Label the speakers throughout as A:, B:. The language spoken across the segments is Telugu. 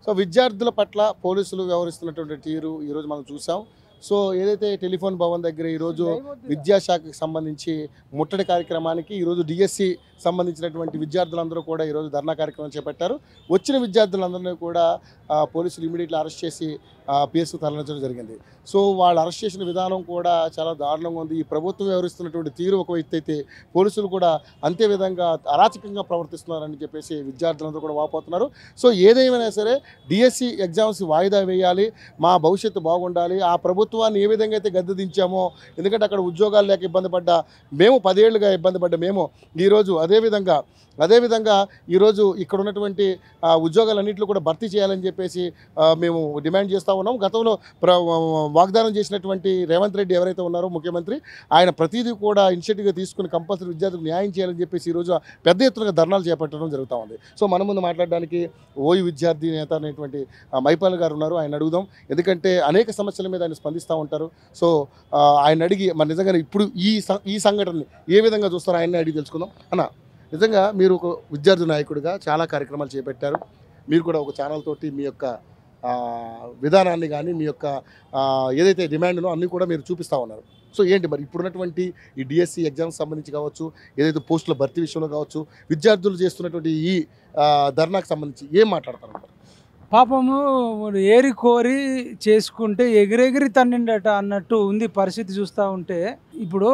A: సో విద్యార్థుల పట్ల పోలీసులు వ్యవహరిస్తున్నటువంటి తీరు ఈరోజు మనం చూసాం సో ఏదైతే టెలిఫోన్ భవన్ దగ్గర ఈరోజు విద్యాశాఖకి సంబంధించి ముట్టడి కార్యక్రమానికి ఈరోజు డిఎస్సి సంబంధించినటువంటి విద్యార్థులందరూ కూడా ఈరోజు ధర్నా కార్యక్రమం చేపట్టారు వచ్చిన విద్యార్థులందరినీ కూడా ఆ, పోలీసులు ఇమీడియట్లీ అరెస్ట్ చేసి పిఎస్కు తరలించడం జరిగింది సో వాళ్ళు అరెస్ట్ చేసిన విధానం కూడా చాలా దారుణంగా ఉంది ఈ ప్రభుత్వం వ్యవహరిస్తున్నటువంటి తీరు ఒక వ్యక్తి అయితే పోలీసులు కూడా అంతే విధంగా అరాచకంగా ప్రవర్తిస్తున్నారని చెప్పేసి విద్యార్థులందరూ కూడా వాపోతున్నారు సో ఏదేమైనా సరే డిఎస్సి ఎగ్జామ్స్ వాయిదా వేయాలి మా భవిష్యత్తు బాగుండాలి ఆ ప్రభుత్వాన్ని ఏ విధంగా అయితే గద్దె దించామో ఎందుకంటే అక్కడ ఉద్యోగాలు లేక ఇబ్బంది పడ్డ మేము పదేళ్లుగా ఇబ్బంది పడ్డ మేము ఈరోజు అదేవిధంగా అదేవిధంగా ఈరోజు ఇక్కడ ఉన్నటువంటి ఆ, ఉద్యోగాలన్నింటిలో కూడా భర్తీ చేయాలని చెప్పేసి ఆ, మేము డిమాండ్ చేస్తూ ఉన్నాం గతంలో ప్ర వాగ్దానం చేసినటువంటి రేవంత్ రెడ్డి ఎవరైతే ఉన్నారో ముఖ్యమంత్రి ఆయన ప్రతిదీ కూడా ఇనిషియేటివ్గా తీసుకుని కంపల్సరీ విద్యార్థులకు న్యాయం చేయాలని చెప్పేసి ఈరోజు పెద్ద ఎత్తున ధర్నాలు చేపట్టడం జరుగుతూ ఉంది సో మన ముందు మాట్లాడడానికి ఓయి విద్యార్థి నేత అనేటువంటి ఆ, మైపాల్ గారు ఉన్నారు ఆయన అడుగుదాం ఎందుకంటే అనేక సమస్యల మీద ఆయన స్పందిస్తూ ఉంటారు సో ఆ, ఆయన అడిగి మరి నిజంగా ఇప్పుడు ఈ సం- ఈ సంఘటనని ఏ విధంగా చూస్తారో ఆయన్ని అడిగి తెలుసుకుందాం అన్న నిజంగా మీరు ఒక విద్యార్థి నాయకుడిగా చాలా కార్యక్రమాలు చేపట్టారు మీరు కూడా ఒక ఛానల్ తోటి మీ యొక్క ఆ, విధానాన్ని కానీ మీ యొక్క ఆ, ఏదైతే డిమాండ్నో అన్నీ కూడా మీరు చూపిస్తూ ఉన్నారు సో ఏంటి మరి ఇప్పుడున్నటువంటి ఈ డిఎస్సి ఎగ్జామ్స్ సంబంధించి కావచ్చు ఏదైతే పోస్టుల భర్తీ విషయంలో కావచ్చు విద్యార్థులు చేస్తున్నటువంటి ఈ ఆ, ధర్నాకు సంబంధించి ఏం మాట్లాడతారు
B: పాపము ఏరి కోరి చేసుకుంటే ఎగిరెగిరి తన్నిండట అన్నట్టు ఉంది పరిస్థితి చూస్తూ ఉంటే ఇప్పుడు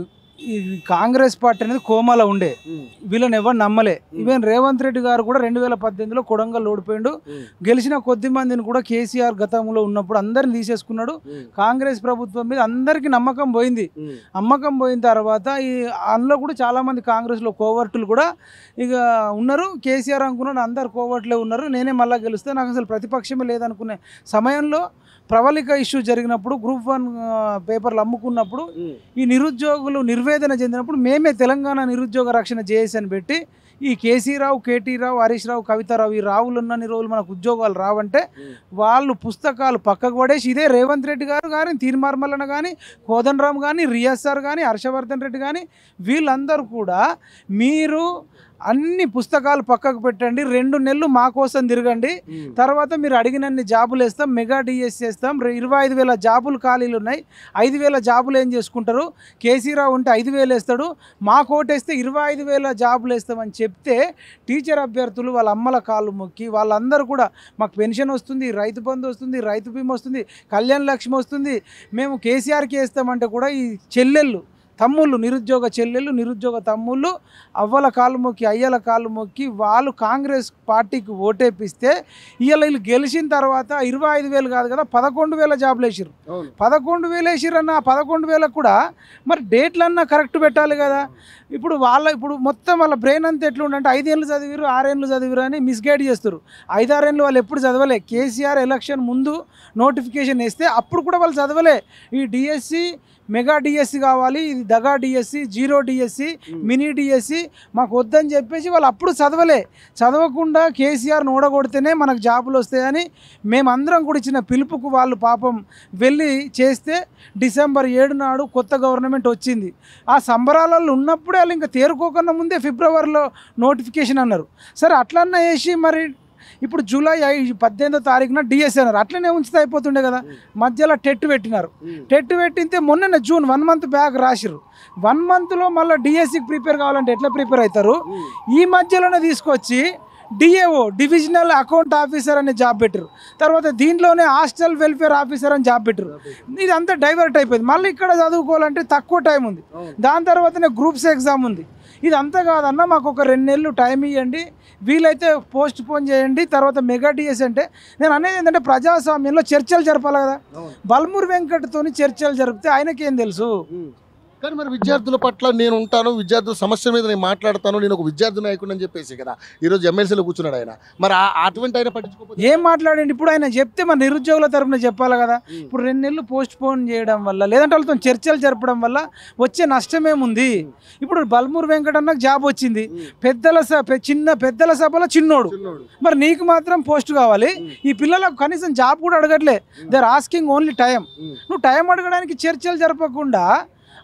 B: ఈ కాంగ్రెస్ పార్టీ అనేది కోమాలో ఉండే వీళ్ళని ఎవరు నమ్మలే ఈవెన్ రేవంత్ రెడ్డి గారు కూడా రెండు వేల పద్దెనిమిదిలో కొడంగల్ ఓడిపోయిండు గెలిచిన కొద్ది మందిని కూడా కేసీఆర్ గతంలో ఉన్నప్పుడు అందరిని తీసేసుకున్నాడు కాంగ్రెస్ ప్రభుత్వం మీద అందరికీ నమ్మకం పోయింది నమ్మకం పోయిన తర్వాత ఈ అందులో కూడా చాలా మంది కాంగ్రెస్లో కోవర్టులు కూడా ఇక ఉన్నారు కేసీఆర్ అనుకున్నాడు అందరు కోవర్ట్లే ఉన్నారు నేనే మళ్ళీ గెలిస్తే నాకు అసలు ప్రతిపక్షమే లేదనుకునే సమయంలో ప్రవళిక ఇష్యూ జరిగినప్పుడు గ్రూప్ వన్ పేపర్లు అమ్ముకున్నప్పుడు ఈ నిరుద్యోగులు నిర్వేదన చెందినప్పుడు మేమే తెలంగాణ నిరుద్యోగ రక్షణ జేఏసీ అని పెట్టి ఈ కేసీ రావు కేటీ రావు హరీష్ రావు కవితారావు ఈ రావులు ఉన్నన్ని రోజులు మనకు ఉద్యోగాలు రావంటే వాళ్ళు పుస్తకాలు పక్కకు పడేసి ఇదే రేవంత్ రెడ్డి గారు కానీ తీర్మార్మల్లన కానీ కోదండరామ్ కానీ రియాజ్ సార్ కానీ హర్షవర్ధన్ రెడ్డి కానీ వీళ్ళందరూ కూడా మీరు అన్ని పుస్తకాలు పక్కకు పెట్టండి రెండు నెలలు మా కోసం తిరగండి తర్వాత మీరు అడిగినన్ని జాబులు వేస్తాం మెగా డిఎస్ చేస్తాం రె- ఇరవై ఐదు వేల జాబులు ఖాళీలు ఉన్నాయి ఐదు వేల జాబులు ఏం చేసుకుంటారు కేసీరావు ఉంటే ఐదు వేలు వేస్తాడు మా కోటేస్తే ఇరవై ఐదు వేల జాబులు వేస్తామని చెప్తే టీచర్ అభ్యర్థులు వాళ్ళ అమ్మల కాళ్ళు మొక్కి వాళ్ళందరూ కూడా మాకు పెన్షన్ వస్తుంది రైతు బంధు వస్తుంది రైతు బీమా వస్తుంది కళ్యాణ లక్ష్మి వస్తుంది మేము కేసీఆర్కి వేస్తామంటే కూడా ఈ చెల్లెళ్ళు తమ్ముళ్ళు నిరుద్యోగ చెల్లెళ్ళు నిరుద్యోగ తమ్ముళ్ళు అవ్వల కాళ్ళు మొక్కి అయ్యల కాళ్ళు మొక్కి వాళ్ళు కాంగ్రెస్ పార్టీకి ఓటేపిస్తే ఇవాళ వీళ్ళు గెలిచిన తర్వాత ఇరవై ఐదు వేలు కాదు కదా పదకొండు వేల జాబులు వేసిర్రు పదకొండు వేలు వేసిరన్న ఆ పదకొండు వేలకు కూడా మరి డేట్లన్నా కరెక్ట్ పెట్టాలి కదా ఇప్పుడు వాళ్ళ ఇప్పుడు మొత్తం వాళ్ళ బ్రెయిన్ అంతా ఎట్లుండంటే ఐదేళ్ళు చదివిరు ఆరేళ్ళు చదివిరు అని మిస్గైడ్ చేస్తారు ఐదారేళ్ళు వాళ్ళు ఎప్పుడు చదవలే కేసీఆర్ ఎలక్షన్ ముందు నోటిఫికేషన్ వేస్తే అప్పుడు కూడా వాళ్ళు చదవలే ఈ డిఎస్సి మెగా డిఎస్సి కావాలి ఇది దగా DSC zero DSC mini DSC మాకు వద్దని చెప్పేసి వాళ్ళు అప్పుడు చదవలే చదవకుండా కేసీఆర్ని ఓడగొడితేనే మనకు జాబులు వస్తాయని మేమందరం కూడా ఇచ్చిన పిలుపుకు వాళ్ళు పాపం వెళ్ళి చేస్తే డిసెంబర్ ఏడు నాడు కొత్త గవర్నమెంట్ వచ్చింది ఆ సంబరాలలో ఉన్నప్పుడే వాళ్ళు ఇంకా తేరుకోకుండా ముందే ఫిబ్రవరిలో నోటిఫికేషన్ అన్నారు సరే అట్లన్నా వేసి మరి ఇప్పుడు జూలై ఐ పద్దెనిమిదో తారీఖున డిఎస్సి అన్నారు అట్లనే ఉంచితే అయిపోతుండే కదా మధ్యలో టెట్ పెట్టినారు టెట్ పెట్టితే మొన్న జూన్ వన్ మంత్ బ్యాక్ రాసిర్రు వన్ మంత్లో మళ్ళీ డిఎస్సికి ప్రిపేర్ కావాలంటే ఎట్లా ప్రిపేర్ అవుతారు ఈ మధ్యలోనే తీసుకొచ్చి డిఏఓ డివిజనల్ అకౌంట్ ఆఫీసర్ అనే జాబ్ పెట్టారు తర్వాత దీంట్లోనే హాస్టల్ వెల్ఫేర్ ఆఫీసర్ అని జాబ్ పెట్టారు ఇది అంతా డైవర్ట్ అయిపోయింది మళ్ళీ ఇక్కడ చదువుకోవాలంటే తక్కువ టైం ఉంది దాని తర్వాతనే గ్రూప్స్ ఎగ్జామ్ ఉంది ఇది అంతా కాదన్న మాకు ఒక రెండు నెలలు టైం ఇవ్వండి వీలైతే పోస్ట్ పోన్ చేయండి తర్వాత మెగా డిఎస్ అంటే నేను అనేది ఏంటంటే ప్రజాస్వామ్యంలో చర్చలు జరపాలి కదా బల్మూర్ వెంకట్తోని చర్చలు జరిపితే ఆయనకేం తెలుసు
A: కానీ మరి విద్యార్థుల పట్ల నేను ఉంటాను విద్యార్థుల సమస్య మీద నేను మాట్లాడతాను నేను ఒక విద్యార్థి నాయకుడు అని చెప్పేసి కదా ఈరోజు ఎమ్మెల్సీలో కూర్చున్నాడు ఆయన మరి ఆ- అటువంటి ఆయన పట్టించుకోకపోతే
B: ఏం మాట్లాడండి ఇప్పుడు ఆయన చెప్తే మన నిరుద్యోగుల తరపున చెప్పాలి కదా ఇప్పుడు రెండు నెలలు పోస్ట్ పోన్ చేయడం వల్ల లేదంటే వాళ్ళతో చర్చలు జరపడం వల్ల వచ్చే నష్టమేముంది ఇప్పుడు బల్మూర్ వెంకటన్నకు జాబ్ వచ్చింది పెద్దల స పె- చిన్న పెద్దల సభలో చిన్నోడు
A: చిన్నోడు.
B: మరి నీకు మాత్రం పోస్ట్ కావాలి ఈ పిల్లలకు కనీసం జాబ్ కూడా అడగట్లే they are asking only time నువ్వు టైం అడగడానికి చర్చలు జరపకుండా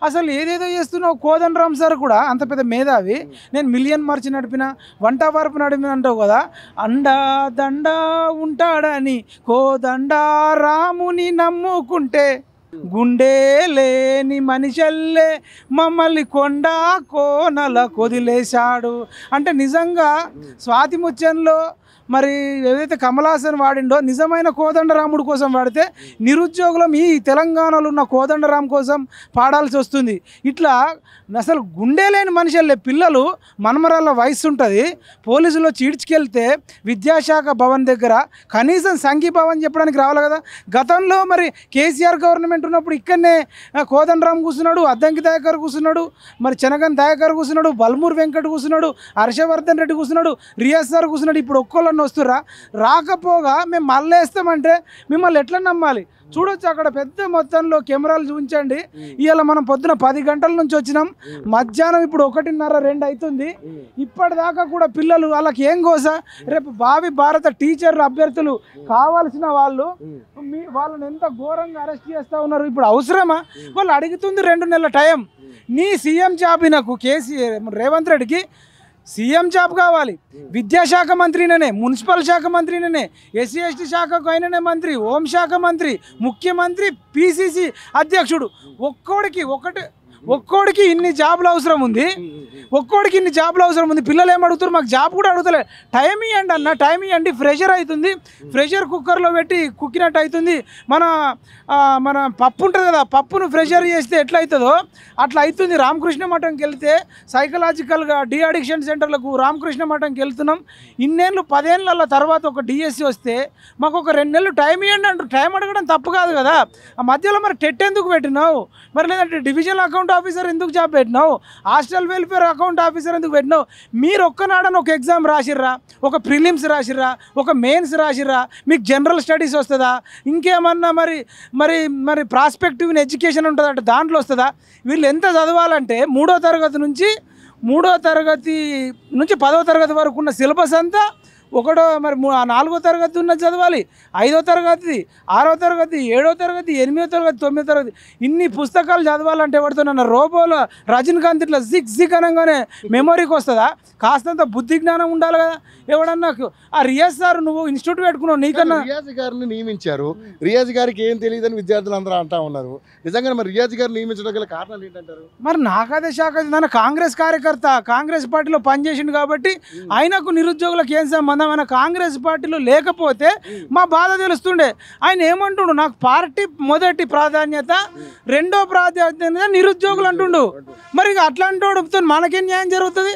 B: అసలు ఏదేదో చేస్తున్నావు కోదన్ రామ్ సార్ కూడా అంత పెద్ద మేధావి నేను మిలియన్ మార్చి నడిపిన వంట వరపు నడిపిన అంటావు కదా అండా దండ ఉంటాడని కోదండ రాముని నమ్ముకుంటే గుండె లేని మనిషల్లే మమ్మల్ని కొండ కోనల కొదిలేశాడు అంటే నిజంగా స్వాతి ముత్యంలో మరి ఏదైతే కమలాసన్ వాడిండో నిజమైన కోదండరాముడు కోసం వాడితే నిరుద్యోగులం ఈ తెలంగాణలో ఉన్న కోదండరాం కోసం పాడాల్సి వస్తుంది ఇట్లా అసలు గుండె లేని మనుషులే పిల్లలు మనమరాల వయసు ఉంటుంది పోలీసులు చీడ్చుకెళ్తే విద్యాశాఖ భవన్ దగ్గర కనీసం సంఘీభావం చెప్పడానికి రావాలి కదా గతంలో మరి కేసీఆర్ గవర్నమెంట్ ఉన్నప్పుడు ఇక్కడనే ఆ, కోదండరాం కూర్చున్నాడు అద్దంకి దయాకర్ కూర్చున్నాడు మరి చెనగన్ దయాకర్ కూర్చున్నాడు బల్మూర్ వెంకట్ కూర్చున్నాడు హర్షవర్ధన్ రెడ్డి కూర్చున్నాడు రియాజ్ సార్ కూర్చున్నాడు ఇప్పుడు ఒక్కోళ్ళని వస్తురా రాకపోగా మేము మళ్ళీ వేస్తామంటే మిమ్మల్ని ఎట్లా నమ్మాలి చూడొచ్చు అక్కడ పెద్ద మొత్తంలో కెమెరాలు చూపించండి ఇవాళ మనం పొద్దున పది గంటల నుంచి వచ్చినాం మధ్యాహ్నం ఇప్పుడు ఒకటిన్నర రెండు అవుతుంది ఇప్పటిదాకా కూడా పిల్లలు వాళ్ళకి ఏం కోస రేపు భావి భారత టీచర్లు అభ్యర్థులు కావాల్సిన వాళ్ళు మీ వాళ్ళని ఎంత ఘోరంగా అరెస్ట్ చేస్తా ఉన్నారు ఇప్పుడు అవసరమా వాళ్ళు అడుగుతుంది రెండు నెలల టైం నీ సీఎం జాబ్ నాకు కేసీఆర్ రేవంత్ రెడ్డికి సీఎం జాబ్ కావాలి విద్యాశాఖ మంత్రిననే మున్సిపల్ శాఖ మంత్రిననే ఎస్సీ ఎస్టీ శాఖకు అయిననే మంత్రి హోంశాఖ మంత్రి ముఖ్యమంత్రి పిసిసి అధ్యక్షుడు ఒక్కోడికి ఒకటి ఒక్కోడికి ఇన్ని జాబులు అవసరం ఉంది ఒక్కోడికి ఇన్ని జాబులు అవసరం ఉంది పిల్లలు ఏం అడుగుతారు మాకు జాబ్ కూడా అడుగుతలే టైం ఇవ్వండి అన్న టైం ఇవ్వండి ప్రెషర్ అవుతుంది ప్రెషర్ కుక్కర్లో పెట్టి కుక్కినట్టు అవుతుంది మన ఆ, మన పప్పు ఉంటుంది కదా పప్పును ప్రెషర్ చేస్తే ఎట్లా అవుతుందో అట్లా అవుతుంది రామకృష్ణ మఠంకి వెళ్తే సైకలాజికల్గా డి అడిక్షన్ సెంటర్లకు రామకృష్ణ మఠంకి వెళ్తున్నాం ఇన్నేళ్ళు పదేళ్ళ తర్వాత ఒక డిఎస్సి వస్తే మాకు ఒక రెండు నెలలు టైం ఇవ్వండి అంటారు టైం అడగడం తప్పు కాదు కదా ఆ మధ్యలో మరి టెట్ ఎందుకు పెట్టినావు మరి లేదంటే డివిజనల్ అకౌంట్ ఆఫీసర్ ఎందుకు జాబ్ పెట్టినావు హాస్టల్ వెల్ఫేర్ అకౌంట్ ఆఫీసర్ ఎందుకు పెట్టినావు మీరు ఒక్కనాడని ఒక ఎగ్జామ్ రాసిర్రా ఒక ప్రిలిమ్స్ రాసిర్రా ఒక మెయిన్స్ రాసిర్రా మీకు జనరల్ స్టడీస్ వస్తుందా ఇంకేమన్నా మరి మరి మరి ప్రాస్పెక్టివ్ ఎడ్యుకేషన్ ఉంటుందంటే దాంట్లో వస్తుందా వీళ్ళు ఎంత చదవాలంటే మూడో తరగతి నుంచి మూడో తరగతి నుంచి పదో తరగతి వరకు ఉన్న సిలబస్ అంతా ఒకటో మరి మూ- ఆ నాలుగో తరగతి ఉన్న చదవాలి ఐదో తరగతి ఆరో తరగతి ఏడో తరగతి ఎనిమిదో తరగతి తొమ్మిదో తరగతి ఇన్ని పుస్తకాలు చదవాలంటే ఎవరితోనన్నా రోబోలో రజనీకాంత్ ఇట్లా జిక్ జిక్ అనగానే మెమొరీకి వస్తుందా కాస్తంత బుద్ధి జ్ఞానం ఉండాలి కదా ఎవడన్నా ఆ రియాజ్ సార్ నువ్వు ఇన్స్టిట్యూట్ పెట్టుకున్నావు నీకన్నా
A: రియాజ్ గారిని నియమించారు రియాజ్ గారికి ఏం తెలియదని విద్యార్థులు అందరూ అంటా ఉన్నారు నిజంగా మరి రియాజ్ గారిని నియమించడం గల కారణాలు ఏంటంటారు
B: మరి నాకదే శాఖ తన కాంగ్రెస్ కార్యకర్త కాంగ్రెస్ పార్టీలో పనిచేసిండు కాబట్టి ఆయనకు నిరుద్యోగులకు ఏం సంబంధం ఆయన కాంగ్రెస్ పార్టీలో లేకపోతే మా బాధ తెలుస్తుండే ఆయన ఏమంటుండు నాకు పార్టీ మొదటి ప్రాధాన్యత రెండో ప్రాధాన్యత నిరుద్యోగులు అంటుండు మరి ఇక అట్లాంటి వాడితో మనకేం న్యాయం జరుగుతుంది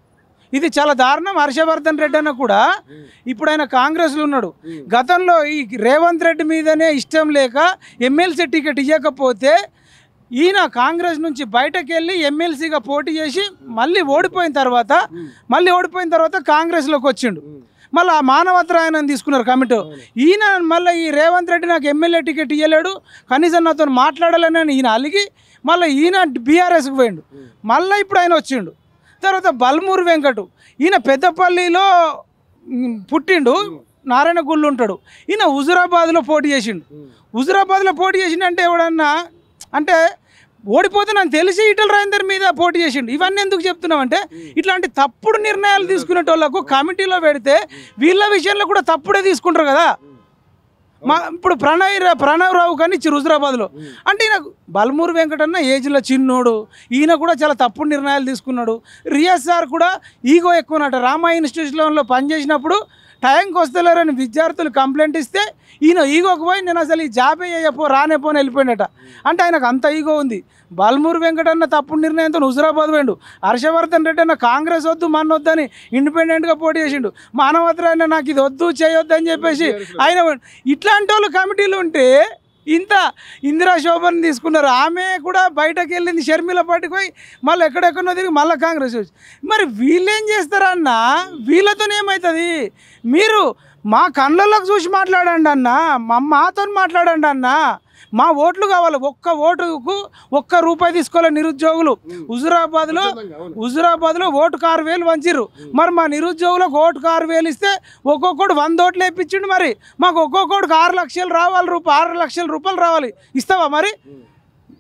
B: ఇది చాలా దారుణం హర్షవర్ధన్ రెడ్డి అన్న కూడా ఇప్పుడు ఆయన కాంగ్రెస్లో ఉన్నాడు గతంలో ఈ రేవంత్ రెడ్డి మీదనే ఇష్టం లేక ఎమ్మెల్సీ టికెట్ ఇవ్వకపోతే ఈయన కాంగ్రెస్ నుంచి బయటకు వెళ్ళి ఎమ్మెల్సీగా పోటీ చేసి మళ్ళీ ఓడిపోయిన తర్వాత మళ్ళీ ఓడిపోయిన తర్వాత కాంగ్రెస్లోకి వచ్చిండు మళ్ళీ ఆ మానవత్రాయన తీసుకున్నారు కమిటీ ఈయన మళ్ళీ ఈ రేవంత్ రెడ్డి నాకు ఎమ్మెల్యే టికెట్ ఇవ్వలేడు కనీసం నాతో మాట్లాడాలని ఈయన అలిగి మళ్ళీ ఈయన బీఆర్ఎస్కి పోయిండు మళ్ళీ ఇప్పుడు ఆయన వచ్చిండు తర్వాత బల్మూరు వెంకటు ఈయన పెద్దపల్లిలో ఉమ్, పుట్టిండు నారాయణ గుళ్ళు ఉంటాడు ఈయన హుజురాబాద్లో పోటీ చేసిండు హుజురాబాద్లో పోటీ చేసిండంటే ఎవడన్నా అంటే ఓడిపోతే నాకు తెలిసి ఈటల రాజేందర్ మీద పోటీ చేసిండు ఇవన్నీ ఎందుకు చెప్తున్నామంటే ఇట్లాంటి తప్పుడు నిర్ణయాలు తీసుకునేటోళ్ళకు కమిటీలో పెడితే వీళ్ళ విషయంలో కూడా తప్పుడే తీసుకుంటారు కదా మా ఇప్పుడు ప్రణయ్ రా- ప్రణవ్ రావు కానీ ఇచ్చి హుజురాబాద్లో అంటే ఈయన బల్మూరు వెంకటన్న ఏజ్లో చిన్నోడు ఈయన కూడా చాలా తప్పుడు నిర్ణయాలు తీసుకున్నాడు రియాజ్ సార్ కూడా ఈగో ఎక్కువనట రామా ఇన్స్టిట్యూషన్లో పనిచేసినప్పుడు టైంకి వస్తలేరని విద్యార్థులు కంప్లైంట్ ఇస్తే ఈయన ఈగోకి పోయి నేను అసలు ఈ జాబే చేయపో రానే పోని వెళ్ళిపోయినట అంటే ఆయనకు అంత ఈగో ఉంది బల్మూరు వెంకటన్న తప్పుడు నిర్ణయంతో హుజురాబాద్ పోయిండు హర్షవర్ధన్ రెడ్డి అన్న కాంగ్రెస్ వద్దు మన వద్దని ఇండిపెండెంట్గా పోటీ చేసిండు మానవత్రాయన నాకు ఇది వద్దు చేయొద్దు అని చెప్పేసి ఆయన పోయిండు. ఇట్లాంటి వాళ్ళు కమిటీలు ఉంటే ఇంత ఇందిరా శోభన్ తీసుకున్నారు ఆమె కూడా బయటకు వెళ్ళింది షర్మిల పార్టీకి పోయి మళ్ళీ ఎక్కడెక్కడో తిరిగి మళ్ళీ కాంగ్రెస్ వచ్చి మరి వీళ్ళేం చేస్తారన్న వీళ్ళతో ఏమవుతుంది మీరు మా కళ్ళలోకి చూసి మాట్లాడండి అన్న మా మాతో మాట్లాడండి అన్న మా ఓట్లు కావాలి ఒక్క ఓటుకు ఒక్క రూపాయి తీసుకోవాలి నిరుద్యోగులు హుజురాబాద్లో హుజురాబాద్లో ఓటుకు ఆరు వేలు వంచిర్రు మరి మా నిరుద్యోగులకు ఓటుకు ఆరు వేలు ఇస్తే ఒక్కొక్కడు వంద ఓట్లు వేయించిండు మరి మాకు ఒక్కొక్కడికి ఆరు లక్షలు రావాలి రూపాయలు ఆరు లక్షల రూపాయలు రావాలి ఇస్తావా మరి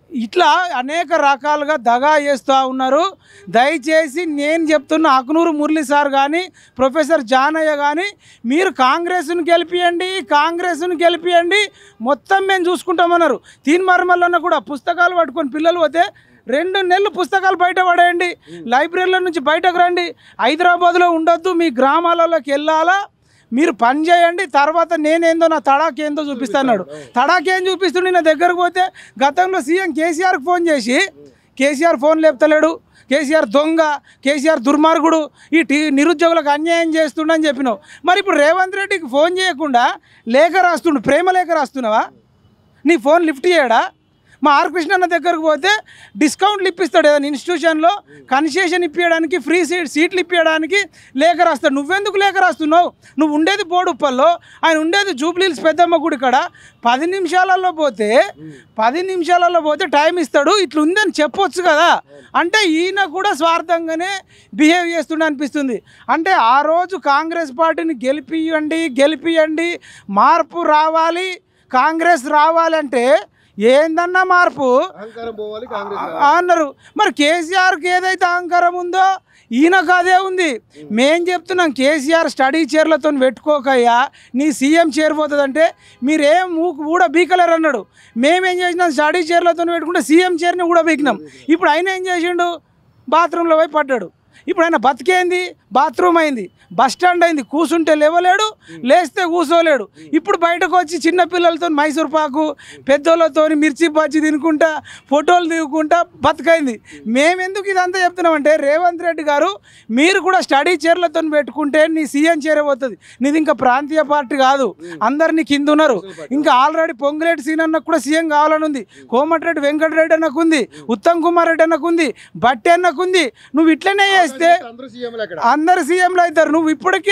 B: ఇట్లా అనేక రకాలుగా దగా చేస్తూ ఉన్నారు దయచేసి నేను చెప్తున్న అకునూరు మురళి సార్ కానీ ప్రొఫెసర్ జానయ్య కానీ మీరు కాంగ్రెస్ను గెలిపియండి కాంగ్రెస్ను గెలిపియండి మొత్తం మేము చూసుకుంటామన్నారు తీన్మార్మల్లన్న కూడా పుస్తకాలు పట్టుకొని పిల్లలు పోతే రెండు నెలలు పుస్తకాలు బయట పడేయండి లైబ్రరీల నుంచి బయటకు రండి హైదరాబాద్లో ఉండొద్దు మీ గ్రామాలలోకి వెళ్ళాలా మీరు పని చేయండి తర్వాత నేనేందో నా తడాక్ ఏందో చూపిస్తాడు తడాక్ ఏం చూపిస్తుండే నా దగ్గరకు పోతే గతంలో సీఎం కేసీఆర్కి ఫోన్ చేసి కేసీఆర్ ఫోన్ లేపుతలేడు కేసీఆర్ దొంగ కేసీఆర్ దుర్మార్గుడు ఈ టీ నిరుద్యోగులకు అన్యాయం చేస్తుండని చెప్పినావు మరి ఇప్పుడు రేవంత్ రెడ్డికి ఫోన్ చేయకుండా లేఖ రాస్తుండు ప్రేమ లేఖ రాస్తున్నావా నీ ఫోన్ లిఫ్ట్ చేయడా మా ఆర్ కృష్ణన్న దగ్గరకు పోతే డిస్కౌంట్లు ఇప్పిస్తాడు ఏదైనా ఇన్స్టిట్యూషన్లో కన్సెషన్ ఇప్పించడానికి ఫ్రీ సీట్ సీట్లు ఇప్పించడానికి లేఖ రాస్తాడు నువ్వెందుకు లేఖ రాస్తున్నావు నువ్వు ఉండేది బోడుప్పల్లో ఆయన ఉండేది జూబ్లీల్స్ పెద్దమ్మ గుడి కాడ పది నిమిషాలలో పోతే పది నిమిషాలలో పోతే టైం ఇస్తాడు ఇట్లా ఉందని చెప్పొచ్చు కదా అంటే ఈయన కూడా స్వార్థంగానే బిహేవ్ చేస్తుండ అనిపిస్తుంది అంటే ఆ రోజు కాంగ్రెస్ పార్టీని గెలిపియండి గెలిపియండి మార్పు రావాలి కాంగ్రెస్ రావాలంటే ఏందన్నా మార్పు
A: అహంకారం పోవాలి కాంగ్రెస్
B: ఆ అన్నారు మరి కేసీఆర్కి ఏదైతే అహంకారం ఉందో ఈయనకు అదే ఉంది మేం చెప్తున్నాం కేసీఆర్ స్టడీ చైర్లతో పెట్టుకోకయ్యా నీ సీఎం చైర్ పోతుందంటే మీరేం ఊ- కూడా బీకలేరు అన్నాడు మేమేం చేసినాం స్టడీ చైర్లతో పెట్టుకుంటే సీఎం చైర్ని కూడా బీకినాం ఇప్పుడు ఆయన ఏం చేసిండు బాత్రూంలో పోయి పడ్డాడు ఇప్పుడు ఆయన బతికేంది బాత్రూమ్ అయింది బస్ స్టాండ్ అయింది కూసుంటే లేవలేడు లేస్తే కూసోలేడు ఇప్పుడు బయటకు వచ్చి చిన్న పిల్లలతో మైసూర్ పాకు పెద్దోళ్ళతో మిర్చి బజ్జి తినుకుంటా ఫోటోలు దిగుకుంటా బతికైంది మేమెందుకు ఇదంతా చెప్తున్నామంటే రేవంత్ రెడ్డి గారు మీరు కూడా స్టడీ చైర్లతో పెట్టుకుంటే నీ సీఎం చైర్ పోతుంది నీది ఇంకా ప్రాంతీయ పార్టీ కాదు అందరినీ కింద ఉన్నారు ఇంకా ఆల్రెడీ పొంగులేటి సీన్ అన్నకు కూడా సీఎం కావాలని ఉంది కోమటిరెడ్డి వెంకటరెడ్డి అన్నకు ఉంది ఉత్తమ్ కుమార్ రెడ్డి అన్నకు ఉంది బట్టి అన్నకు ఉంది నువ్వు ఇట్లనే చేస్తే
A: అందరూ సీఎంలు అక్కడ
B: అందరు సీఎంలు అవుతారు నువ్వు ఇప్పటికే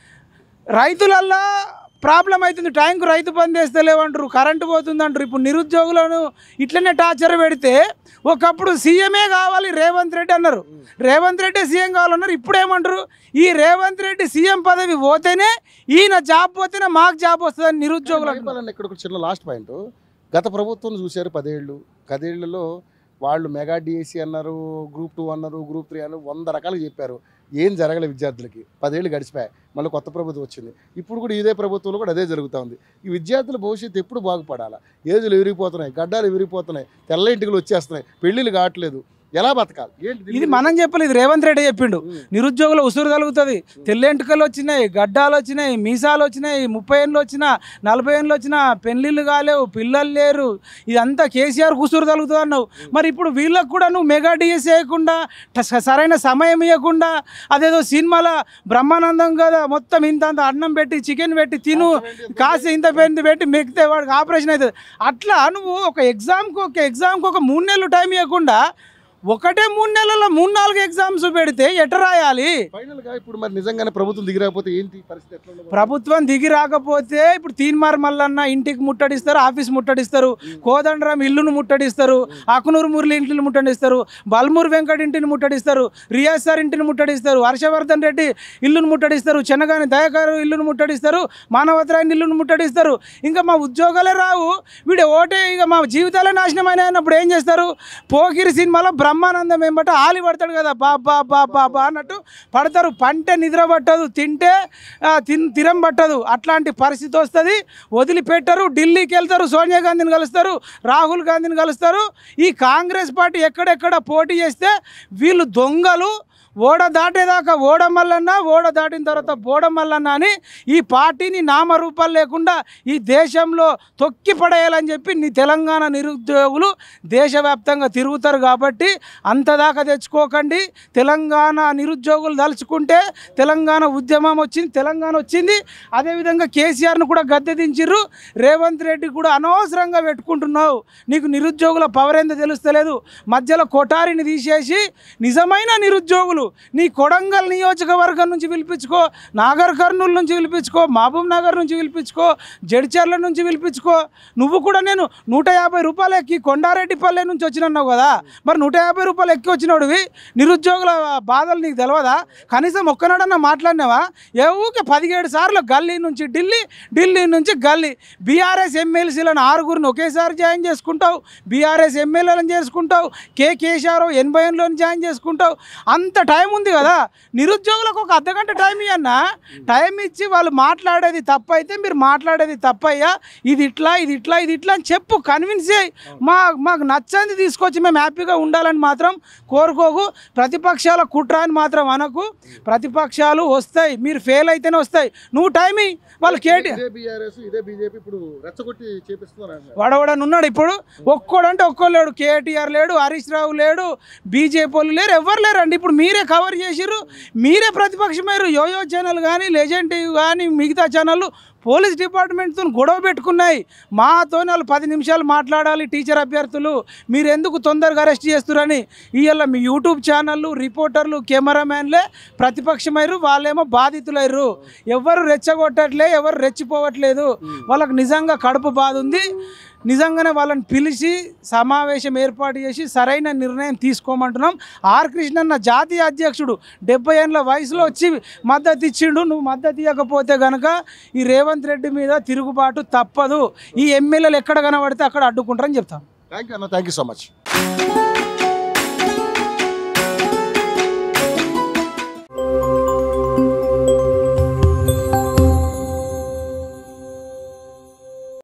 B: రైతులల్లా ప్రాబ్లం అవుతుంది టైంకు రైతు బంద్ వేస్తలేవంటారు కరెంటు పోతుంది అంటారు ఇప్పుడు నిరుద్యోగులను ఇట్లనే టార్చర్ పెడితే ఒకప్పుడు సీఎమే కావాలి రేవంత్ రెడ్డి అన్నారు రేవంత్ రెడ్డి సీఎం కావాలన్నారు ఇప్పుడు ఏమంటారు ఈ రేవంత్ రెడ్డి సీఎం పదవి పోతేనే ఈయన జాబ్ పోతేనే మాకు జాబ్ వస్తుందని నిరుద్యోగులు అంటున్నారు.
A: అయిపోవాలండి ఇక్కడ ఒక చిన్న లాస్ట్ పాయింట్ గత ప్రభుత్వం చూశారు పదేళ్ళు పదేళ్లలో వాళ్ళు మెగా డిఎస్సి అన్నారు గ్రూప్ టూ అన్నారు గ్రూప్ త్రీ అన్నారు వంద రకాలు చెప్పారు ఏం జరగలే విద్యార్థులకి పదేళ్ళు గడిచిపోయాయి మళ్ళీ కొత్త ప్రభుత్వం వచ్చింది ఇప్పుడు కూడా ఇదే ప్రభుత్వంలో కూడా అదే జరుగుతూ ఉంది ఈ విద్యార్థుల భవిష్యత్తు ఎప్పుడు బాగుపడాలా ఏజులు విరిగిపోతున్నాయి గడ్డాలు విరిగిపోతున్నాయి తెల్ల ఇంటికలు వచ్చేస్తున్నాయి పెళ్ళిళ్ళు కావట్లేదు ఎలా బతకాలి ఏంటి దీని
B: ఇది
A: గురించి?
B: మనం చెప్పలేదు రేవంత్ రెడ్డి చెప్పిండు
A: ఉమ్.
B: నిరుద్యోగుల ఉసురు కలుగుతుంది తెల్లెంటుకలు వచ్చినాయి గడ్డాలు వచ్చినాయి మీసాలు వచ్చినాయి ముప్పై ఏళ్ళు వచ్చినా నలభై ఏళ్ళు వచ్చినా పెళ్ళిళ్ళు కాలేవు పిల్లలు లేరు ఇదంతా కేసీఆర్ ఉసురు కలుగుతుంది అన్నావు మరి ఇప్పుడు వీళ్ళకు కూడా నువ్వు మెగా డిఎస్ వేయకుండా ట- సరైన సమయం ఇవ్వకుండా అదేదో సినిమాల బ్రహ్మానందం కదా మొత్తం ఇంత అంత అన్నం పెట్టి చికెన్ పెట్టి తిను కాసి ఇంత పెంది పెట్టి మెక్కితే వాడికి ఆపరేషన్ అవుతుంది అట్లా నువ్వు ఒక ఎగ్జామ్కి ఒక ఎగ్జామ్కి ఒక మూడు నెలలు టైం ఇవ్వకుండా ఒకటే మూడు నెలల్లో మూడు నాలుగు ఎగ్జామ్స్ పెడితే ఎట రాయాలి
A: ఫైనల్ గా ఇప్పుడు మరి నిజంగానే ప్రభుత్వం దిగిరాకపోతే ఏంటి పరిస్థితి ఎట్లా ఉండబోతుంది?
B: ప్రభుత్వం దిగి రాకపోతే ఇప్పుడు తీన్మార్ మల్లన్న ఇంటికి ముట్టడిస్తారు ఆఫీస్ ముట్టడిస్తారు కోదండరాం ఇల్లును ముట్టడిస్తారు అకునూరు మురళి ఇంటిని ముట్టడిస్తారు బల్మూరు వెంకట ఇంటిని ముట్టడిస్తారు రియాజ్ సార్ ఇంటిని ముట్టడిస్తారు హర్షవర్ధన్ రెడ్డి ఇల్లును ముట్టడిస్తారు చెన్నగాని దయాకర్ ఇల్లును ముట్టడిస్తారు మానవతరాయని ఇల్లును ముట్టడిస్తారు ఇంకా మా ఉద్యోగాలే రావు వీడు ఓటే ఇక మా జీవితాలే నాశనమైన అన్నప్పుడు ఏం చేస్తారు పోకిరి సినిమాలో బ్రహ్మానందం ఏమంటే ఆలి పడతాడు కదా బా బా బా బా బా అన్నట్టు పడతారు పంటే నిద్ర పట్టదు తింటే ఆ, తిన్ తిరం పట్టదు అట్లాంటి పరిస్థితి వస్తుంది వదిలిపెట్టరు ఢిల్లీకి వెళ్తారు సోనియా గాంధీని కలుస్తారు రాహుల్ గాంధీని కలుస్తారు ఈ కాంగ్రెస్ పార్టీ ఎక్కడెక్కడ పోటీ చేస్తే వీళ్ళు దొంగలు ఓడ దాటేదాకా ఓడ మల్లన్న ఓడ దాటిన తర్వాత బోడ మల్లన్న అని ఈ పార్టీని నామరూపాలు లేకుండా ఈ దేశంలో తొక్కి పడేయాలని చెప్పి నీ తెలంగాణ నిరుద్యోగులు దేశవ్యాప్తంగా తిరుగుతారు కాబట్టి అంతదాకా తెచ్చుకోకండి తెలంగాణ నిరుద్యోగులు దలుచుకుంటే తెలంగాణ ఉద్యమం వచ్చింది తెలంగాణ వచ్చింది అదేవిధంగా కేసీఆర్ను కూడా గద్దె దించిర్రు రేవంత్ రెడ్డి కూడా అనవసరంగా పెట్టుకుంటున్నావు నీకు నిరుద్యోగుల పవర్ ఏందో తెలుస్తలేదు మధ్యలో కొటారిని తీసేసి నిజమైన నిరుద్యోగులు నీ కొడంగల్ నియోజకవర్గం నుంచి పిలిపించుకో నాగర్ కర్నూలు నుంచి పిలిపించుకో మహబూబ్ నగర్ నుంచి పిలిపించుకో జడ్చర్ల నుంచి పిలిపించుకో నువ్వు కూడా నేను నూట యాభై రూపాయలు ఎక్కి కొండారెడ్డిపల్లె నుంచి వచ్చినన్నావు కదా మరి నూట యాభై రూపాయలు ఎక్కి వచ్చినోడివి నిరుద్యోగుల బాధలు నీకు తెలియదా కనీసం ఒక్కనాడన్నా మాట్లాడినావా ఏ ఊకే పదిహేడు సార్లు గల్లీ నుంచి ఢిల్లీ ఢిల్లీ నుంచి గల్లీ బీఆర్ఎస్ ఎమ్మెల్సీలను ఆరుగురిని ఒకేసారి జాయిన్ చేసుకుంటావు బీఆర్ఎస్ ఎమ్మెల్యేలను చేసుకుంటావు కే కేశవరావు ఎనభై ఎనిమిదిలో జాయిన్ చేసుకుంటావు అంత టైం ఉంది కదా నిరుద్యోగులకు ఒక అర్ధగంట టైం ఇవ్వన్నా టైం ఇచ్చి వాళ్ళు మాట్లాడేది తప్పు అయితే మీరు మాట్లాడేది తప్పయ్యా ఇది ఇట్లా ఇది ఇట్లా ఇది ఇట్లా అని చెప్పు కన్విన్స్ చేయి మా మాకు నచ్చంది తీసుకొచ్చి మేము హ్యాపీగా ఉండాలని మాత్రం కోరుకోకు ప్రతిపక్షాల కుట్ర అని మాత్రం అనకు ప్రతిపక్షాలు వస్తాయి మీరు ఫెయిల్ అయితేనే వస్తాయి నువ్వు టైం ఇయ్యి. వాళ్ళు కేటీ
A: ఇదే బీఆర్ఎస్ ఇదే బీజేపీ ఇప్పుడు రెచ్చగొట్టి చేపిస్తున్నారు అంటున్నారు.
B: వాడవాడని ఉన్నాడు ఇప్పుడు ఒక్కోడంటే ఒక్కో లేడు కేటీఆర్ లేడు హరీష్ రావు లేడు బీజేపీ వాళ్ళు లేరు ఎవరు లేరండి ఇప్పుడు మీరే కవర్ చేసిర్రు మీరే ప్రతిపక్షమయ్యారు యోయో ఛానల్ కానీ లెజెండ్ టీవీ కానీ మిగతా ఛానళ్ళు పోలీస్ డిపార్ట్మెంట్తో గొడవ పెట్టుకున్నాయి మాతో వాళ్ళు పది నిమిషాలు మాట్లాడాలి టీచర్ అభ్యర్థులు మీరు ఎందుకు తొందరగా అరెస్ట్ చేస్తురని ఇవాళ మీ యూట్యూబ్ ఛానళ్ళు రిపోర్టర్లు కెమెరామ్యాన్లే ప్రతిపక్షమయ్యారు వాళ్ళేమో బాధితులయ్యారు ఎవరు రెచ్చగొట్టట్లే ఎవరు రెచ్చిపోవట్లేదు వాళ్ళకి నిజంగా కడుపు బాధ ఉంది నిజంగానే వాళ్ళని పిలిచి సమావేశం ఏర్పాటు చేసి సరైన నిర్ణయం తీసుకోమంటున్నాం ఆర్ కృష్ణన్న జాతీయ అధ్యక్షుడు డెబ్బై ఏళ్ళ వయసులో వచ్చి మద్దతు ఇచ్చిండు నువ్వు మద్దతు ఇవ్వకపోతే గనక ఈ రేవంత్ రెడ్డి మీద తిరుగుబాటు తప్పదు ఈ ఎమ్మెల్యేలు ఎక్కడ కనబడితే అక్కడ అడ్డుకుంటారని చెప్తాం
A: థ్యాంక్ యూ అన్న థ్యాంక్ యూ సో మచ్